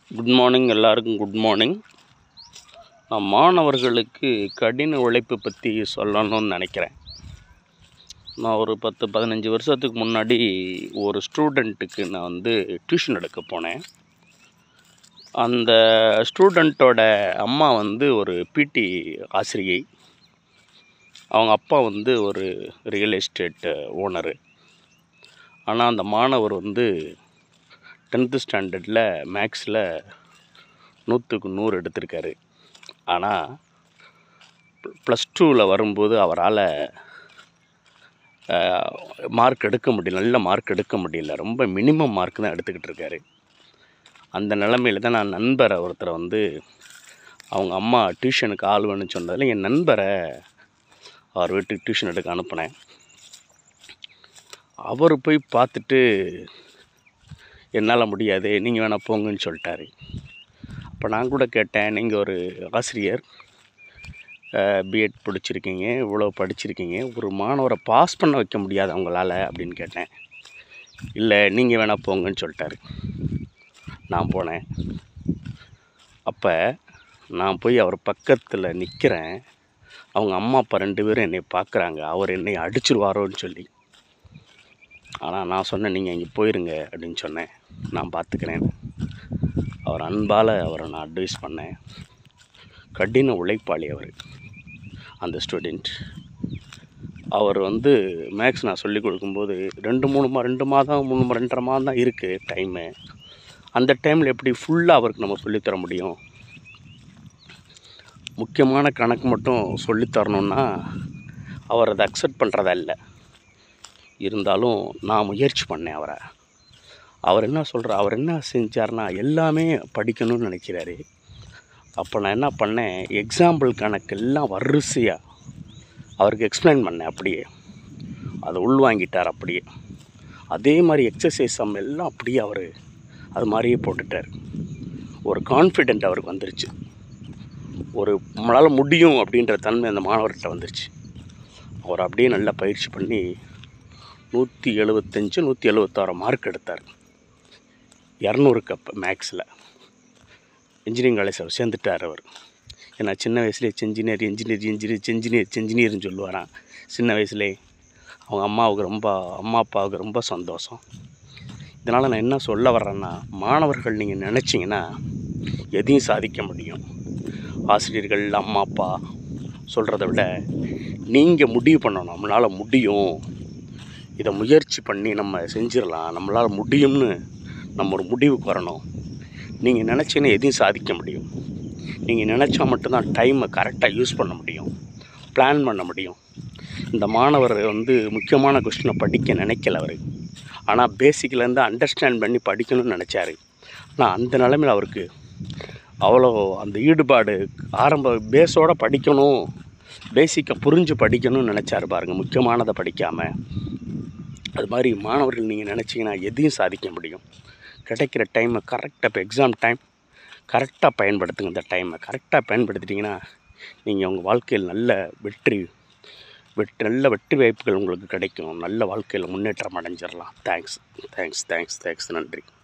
good morning எல்லாருக்கும் good morning நான் மாணவர்களுக்கு கடின உழைப்பு பற்றி சொல்லணும்னு நினைக்கிறேன் நான் ஒரு பத்து பதினஞ்சு வருஷத்துக்கு முன்னாடி ஒரு ஸ்டூடெண்ட்டுக்கு நான் வந்து டியூஷன் எடுக்க போனேன் அந்த ஸ்டூடெண்ட்டோட அம்மா வந்து ஒரு பிடி ஆசிரியை அவங்க அப்பா வந்து ஒரு ரியல் எஸ்டேட் ஓனரு ஆனால் அந்த மாணவர் வந்து டென்த்து ஸ்டாண்டர்டில் மேக்ஸில் நூற்றுக்கு நூறு எடுத்திருக்காரு ஆனால் ப்ளஸ் டூவில் வரும்போது அவரால் மார்க் எடுக்க முடியல நல்ல மார்க் எடுக்க முடியல ரொம்ப மினிமம் மார்க் தான் எடுத்துக்கிட்டு இருக்காரு அந்த நிலமையில தான் நான் நண்பரை ஒருத்தரை வந்து அவங்க அம்மா டியூஷனுக்கு ஆள் வேணும்னு சொன்னதில் என் நண்பரை அவர் வீட்டுக்கு டியூஷன் எடுக்க அனுப்புனேன் அவர் போய் பார்த்துட்டு என்னால் முடியாது நீங்கள் வேணால் போங்கன்னு சொல்லிட்டாரு அப்போ நான் கூட கேட்டேன் நீங்கள் ஒரு ஆசிரியர் பிஎட் படிச்சிருக்கீங்க இவ்வளோ படிச்சிருக்கீங்க ஒரு மாணவரை பாஸ் பண்ண வைக்க முடியாது அவங்களால அப்படின்னு கேட்டேன் இல்லை நீங்கள் வேணால் போங்கன்னு சொல்லிட்டாரு நான் போனேன் அப்போ நான் போய் அவர் பக்கத்தில் நிற்கிறேன் அவங்க அம்மா அப்பா ரெண்டு பேரும் என்னை பார்க்குறாங்க அவர் என்னை அடிச்சிருவாரோன்னு சொல்லி ஆனால் நான் சொன்னேன் நீங்கள் இங்கே போயிருங்க அப்படின்னு சொன்னேன் நான் பார்த்துக்கிறேன் அவர் அன்பால் அவரை நான் அட்வைஸ் பண்ணேன் கடின உழைப்பாளி அவர் அந்த ஸ்டூடெண்ட் அவர் வந்து மேக்ஸ் நான் சொல்லி கொடுக்கும்போது ரெண்டு மூணு மா ரெண்டு மாதம் மூணு மா- ரெண்டரை மாதம் தான் இருக்குது டைமு அந்த டைமில் எப்படி ஃபுல்லாக அவருக்கு நம்ம சொல்லித்தர முடியும் முக்கியமான கணக்கு மட்டும் சொல்லித் தரணுன்னா அவர் அதை அக்செப்ட் பண்ணுறதா இல்லை இருந்தாலும் நான் முயற்சி பண்ணேன் அவரை அவர் என்ன சொல்கிறார் அவர் என்ன செஞ்சார்னா எல்லாமே படிக்கணும்னு நினைக்கிறாரு அப்போ நான் என்ன பண்ணேன் எக்ஸாம்பிள் கணக்கு எல்லாம் வரிசையாக அவருக்கு எக்ஸ்பிளைன் பண்ணேன் அப்படியே அதை உள்வாங்கிட்டார் அப்படியே அதே மாதிரி எக்ஸசைஸ் சம் எல்லாம் அப்படியே அவர் அது மாதிரியே போட்டுட்டார் ஒரு கான்ஃபிடென்ட் அவருக்கு வந்துருச்சு ஒரு நம்மளால் முடியும் அப்படின்ற தன்மை அந்த மாணவர்கிட்ட வந்துருச்சு அவர் அப்படியே நல்லா பயிற்சி பண்ணி நூற்றி எழுபத்தஞ்சு நூற்றி எழுபத்தாறு மார்க் எடுத்தார் இரநூறு கப் மேக்ஸில் இன்ஜினியரிங் காலேஜ் அவர் சேர்ந்துட்டார் அவர் ஏன்னா சின்ன வயசுலேயே செஞ்சினியர் இன்ஜினியர் இன்ஜினியர் செஞ்சினியர் செஞ்சினியர்னு சொல்லுவாராம் சின்ன வயசுலேயே அவங்க அம்மாவுக்கு ரொம்ப அம்மா அப்பாவுக்கு ரொம்ப சந்தோஷம் இதனால் நான் என்ன சொல்ல வர்றேன்னா மாணவர்கள் நீங்கள் நினச்சிங்கன்னா எதையும் சாதிக்க முடியும் ஆசிரியர்கள் அம்மா அப்பா சொல்கிறத விட நீங்கள் முடிவு பண்ணணும் நம்மளால் முடியும் இதை முயற்சி பண்ணி நம்ம செஞ்சிடலாம் நம்மளால் முடியும்னு நம்ம ஒரு முடிவுக்கு வரணும் நீங்கள் நினச்சிங்கன்னா எதையும் சாதிக்க முடியும் நீங்கள் நினச்சா மட்டும்தான் டைமை கரெக்டாக யூஸ் பண்ண முடியும் பிளான் பண்ண முடியும் இந்த மாணவர் வந்து முக்கியமான கொஸ்டினை படிக்க நினைக்கல அவர் ஆனால் பேசிக்லேருந்து அண்டர்ஸ்டாண்ட் பண்ணி படிக்கணும்னு நினச்சாரு ஆனால் அந்த நிலைமையில் அவருக்கு அவ்வளோ அந்த ஈடுபாடு ஆரம்ப பேஸோடு படிக்கணும் பேசிக்கை புரிஞ்சு படிக்கணும்னு நினச்சாரு பாருங்க முக்கியமானதை படிக்காமல் அது மாதிரி மாணவர்கள் நீங்கள் நினச்சிங்கன்னா எதையும் சாதிக்க முடியும் கிடைக்கிற டைமை கரெக்டாக இப்போ எக்ஸாம் டைம் கரெக்டாக பயன்படுத்துங்க இந்த டைமை கரெக்டாக பயன்படுத்திட்டிங்கன்னா நீங்கள் உங்கள் வாழ்க்கையில் நல்ல வெற்றி வெற்றி நல்ல வெற்றி வாய்ப்புகள் உங்களுக்கு கிடைக்கும் நல்ல வாழ்க்கையில் முன்னேற்றம் அடைஞ்சிடலாம் தேங்க்ஸ் தேங்க்ஸ் தேங்க்ஸ் தேங்க்ஸ் நன்றி